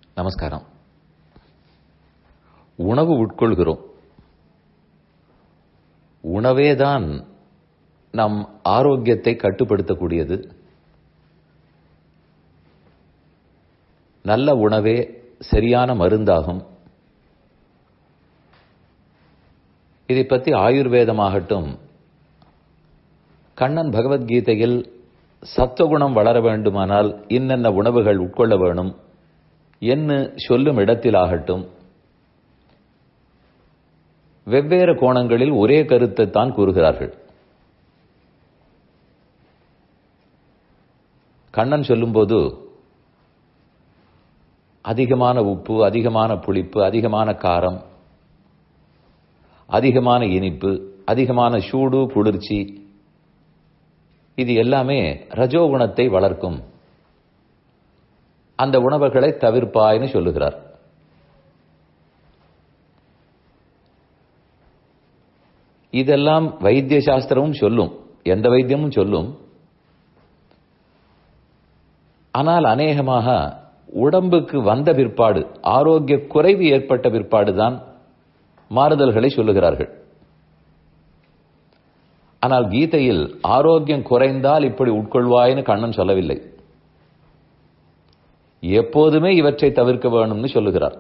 நமஸ்காரம் உணவு உட்கொள்கிறோம் உணவேதான் நம் ஆரோக்கியத்தை கட்டுப்படுத்தக்கூடியது நல்ல உணவே சரியான மருந்தாகும் இதை பற்றி ஆயுர்வேதமாகட்டும் கண்ணன் பகவத்கீதையில் சத்துவகுணம் வளர வேண்டுமானால் இன்னென்ன உணவுகள் உட்கொள்ள வேணும் என்று சொல்லும் இடத்திலாகட்டும் வெவ்வேறு கோணங்களில் ஒரே கருத்தை தான் கூறுகிறார்கள் கண்ணன் சொல்லும்போது அதிகமான உப்பு அதிகமான புளிப்பு அதிகமான காரம் அதிகமான இனிப்பு அதிகமான சூடு குளிர்ச்சி இது எல்லாமே ரஜோகுணத்தை வளர்க்கும் அந்த உணவுகளை தவிர்ப்பாய்னு சொல்லுகிறார் இதெல்லாம் வைத்திய சாஸ்திரமும் சொல்லும் எந்த வைத்தியமும் சொல்லும் ஆனால் அநேகமாக உடம்புக்கு வந்த பிற்பாடு ஆரோக்கிய குறைவு ஏற்பட்ட பிற்பாடுதான் மாறுதல்களை சொல்லுகிறார்கள் ஆனால் கீதையில் ஆரோக்கியம் குறைந்தால் இப்படி உட்கொள்வாய்னு கண்ணன் சொல்லவில்லை எப்போதுமே இவற்றை தவிர்க்க வேணும்னு சொல்லுகிறார்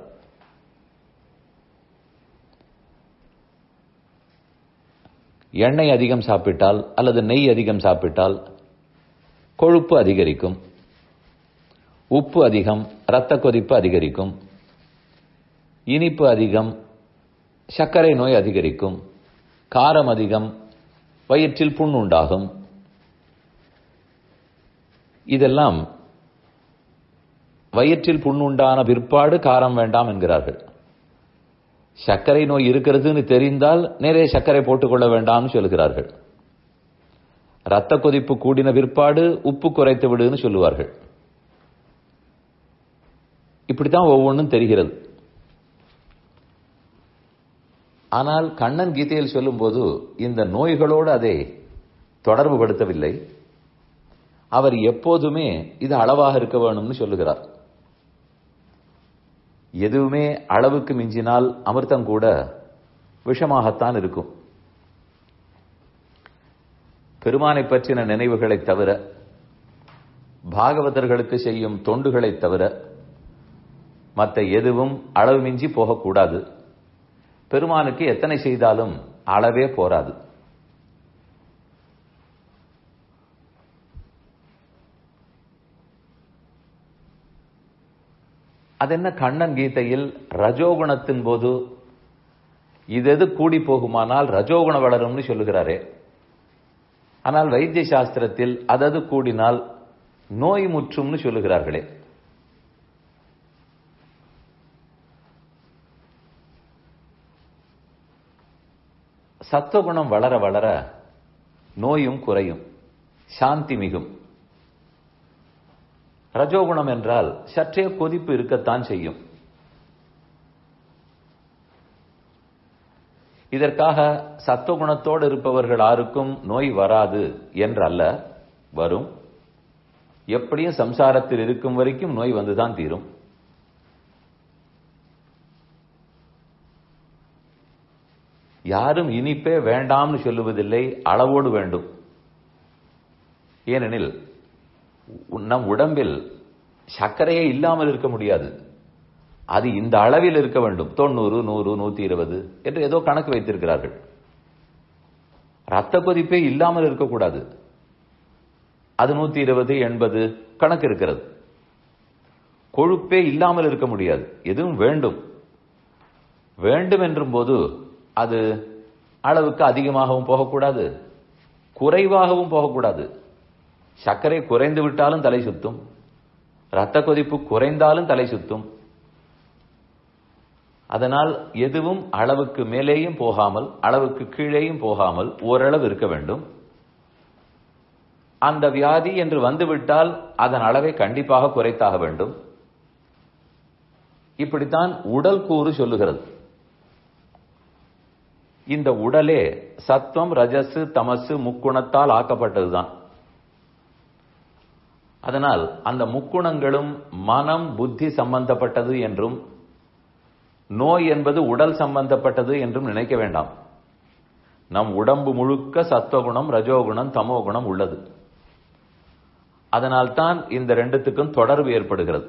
எண்ணெய் அதிகம் சாப்பிட்டால் அல்லது நெய் அதிகம் சாப்பிட்டால் கொழுப்பு அதிகரிக்கும் உப்பு அதிகம் இரத்த கொதிப்பு அதிகரிக்கும் இனிப்பு அதிகம் சர்க்கரை நோய் அதிகரிக்கும் காரம் அதிகம் வயிற்றில் புண் உண்டாகும் இதெல்லாம் வயிற்றில் புண்ணுண்டான பிற்பாடு காரம் வேண்டாம் என்கிறார்கள் சர்க்கரை நோய் இருக்கிறதுன்னு தெரிந்தால் நிறைய சர்க்கரை போட்டுக்கொள்ள வேண்டாம்னு சொல்கிறார்கள் ரத்த கொதிப்பு கூடின பிற்பாடு உப்பு குறைத்து விடுன்னு சொல்லுவார்கள் இப்படித்தான் ஒவ்வொன்றும் தெரிகிறது ஆனால் கண்ணன் கீதையில் சொல்லும்போது இந்த நோய்களோடு அதை தொடர்பு படுத்தவில்லை அவர் எப்போதுமே இது அளவாக இருக்க வேணும்னு சொல்லுகிறார் எதுவுமே அளவுக்கு மிஞ்சினால் அமிர்தம் கூட விஷமாகத்தான் இருக்கும் பெருமானை பற்றின நினைவுகளை தவிர பாகவதர்களுக்கு செய்யும் தொண்டுகளை தவிர மற்ற எதுவும் அளவு மிஞ்சி போகக்கூடாது பெருமானுக்கு எத்தனை செய்தாலும் அளவே போராது அதென்ன கண்ணன் கீதையில் ரஜோகுணத்தின் போது இது எது கூடி போகுமானால் ரஜோகுணம் வளரும்னு சொல்லுகிறாரே ஆனால் வைத்திய சாஸ்திரத்தில் அதது கூடினால் நோய் முற்றும்னு சொல்லுகிறார்களே சத்துவகுணம் வளர வளர நோயும் குறையும் சாந்தி மிகும் ரஜோகுணம் என்றால் சற்றே கொதிப்பு இருக்கத்தான் செய்யும் இதற்காக சத்துவகுணத்தோடு இருப்பவர்கள் யாருக்கும் நோய் வராது என்றல்ல வரும் எப்படியும் சம்சாரத்தில் இருக்கும் வரைக்கும் நோய் வந்துதான் தீரும் யாரும் இனிப்பே வேண்டாம்னு சொல்லுவதில்லை அளவோடு வேண்டும் ஏனெனில் நம் உடம்பில் சர்க்கரையே இல்லாமல் இருக்க முடியாது அது இந்த அளவில் இருக்க வேண்டும் தொண்ணூறு நூறு நூத்தி இருபது என்று ஏதோ கணக்கு வைத்திருக்கிறார்கள் ரத்த கொதிப்பே இல்லாமல் இருக்கக்கூடாது அது நூத்தி இருபது எண்பது கணக்கு இருக்கிறது கொழுப்பே இல்லாமல் இருக்க முடியாது எதுவும் வேண்டும் வேண்டும் என்றும் போது அது அளவுக்கு அதிகமாகவும் போகக்கூடாது குறைவாகவும் போகக்கூடாது சர்க்கரை குறைந்து விட்டாலும் தலை சுத்தும் ரத்த கொதிப்பு குறைந்தாலும் தலை சுத்தும் அதனால் எதுவும் அளவுக்கு மேலேயும் போகாமல் அளவுக்கு கீழேயும் போகாமல் ஓரளவு இருக்க வேண்டும் அந்த வியாதி என்று வந்துவிட்டால் அதன் அளவை கண்டிப்பாக குறைத்தாக வேண்டும் இப்படித்தான் உடல் கூறு சொல்லுகிறது இந்த உடலே சத்வம் ரஜசு தமசு முக்குணத்தால் ஆக்கப்பட்டதுதான் அதனால் அந்த முக்குணங்களும் மனம் புத்தி சம்பந்தப்பட்டது என்றும் நோய் என்பது உடல் சம்பந்தப்பட்டது என்றும் நினைக்க வேண்டாம் நம் உடம்பு முழுக்க சத்துவகுணம் ரஜோகுணம் தமோகுணம் உள்ளது அதனால்தான் இந்த ரெண்டுத்துக்கும் தொடர்பு ஏற்படுகிறது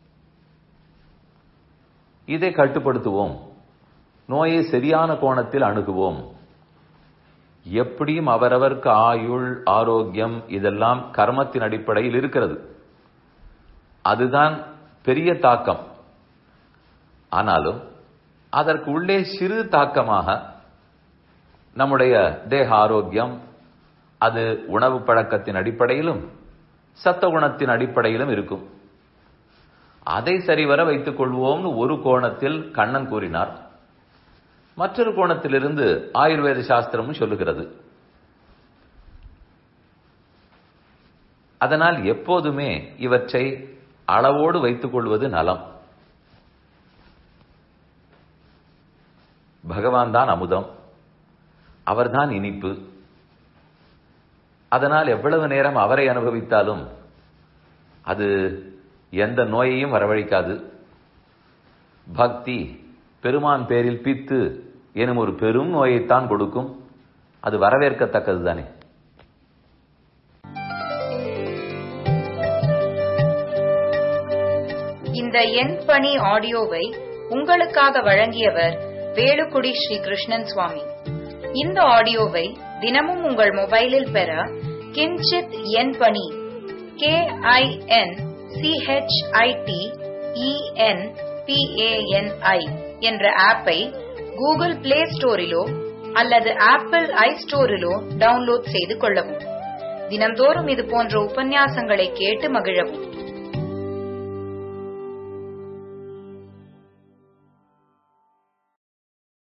இதை கட்டுப்படுத்துவோம் நோயை சரியான கோணத்தில் அணுகுவோம் எப்படியும் அவரவருக்கு ஆயுள் ஆரோக்கியம் இதெல்லாம் கர்மத்தின் அடிப்படையில் இருக்கிறது அதுதான் பெரிய தாக்கம் ஆனாலும் அதற்கு உள்ளே சிறு தாக்கமாக நம்முடைய தேக ஆரோக்கியம் அது உணவு பழக்கத்தின் அடிப்படையிலும் சத்தகுணத்தின் அடிப்படையிலும் இருக்கும் அதை சரிவர வைத்துக் கொள்வோம்னு ஒரு கோணத்தில் கண்ணன் கூறினார் மற்றொரு கோணத்திலிருந்து ஆயுர்வேத சாஸ்திரமும் சொல்லுகிறது அதனால் எப்போதுமே இவற்றை அளவோடு வைத்துக் கொள்வது நலம் பகவான் தான் அமுதம் அவர்தான் இனிப்பு அதனால் எவ்வளவு நேரம் அவரை அனுபவித்தாலும் அது எந்த நோயையும் வரவழைக்காது பக்தி பெருமான் பேரில் பித்து எனும் ஒரு பெரும் நோயைத்தான் கொடுக்கும் அது வரவேற்கத்தக்கது தானே இந்த எண் பணி ஆடியோவை உங்களுக்காக வழங்கியவர் வேலுக்குடி ஸ்ரீ கிருஷ்ணன் சுவாமி இந்த ஆடியோவை தினமும் உங்கள் மொபைலில் பெற கிஞ்சித் எண் பணி கே ஐ என் சிஹெச்ஐடி இஎன் பிஏஎன்ஐ என்ற ஆப்பை கூகுள் பிளே ஸ்டோரிலோ அல்லது ஆப்பிள் ஐ ஸ்டோரிலோ டவுன்லோட் செய்து கொள்ளவும் தினம்தோறும் இது போன்ற உபன்யாசங்களை கேட்டு மகிழவும்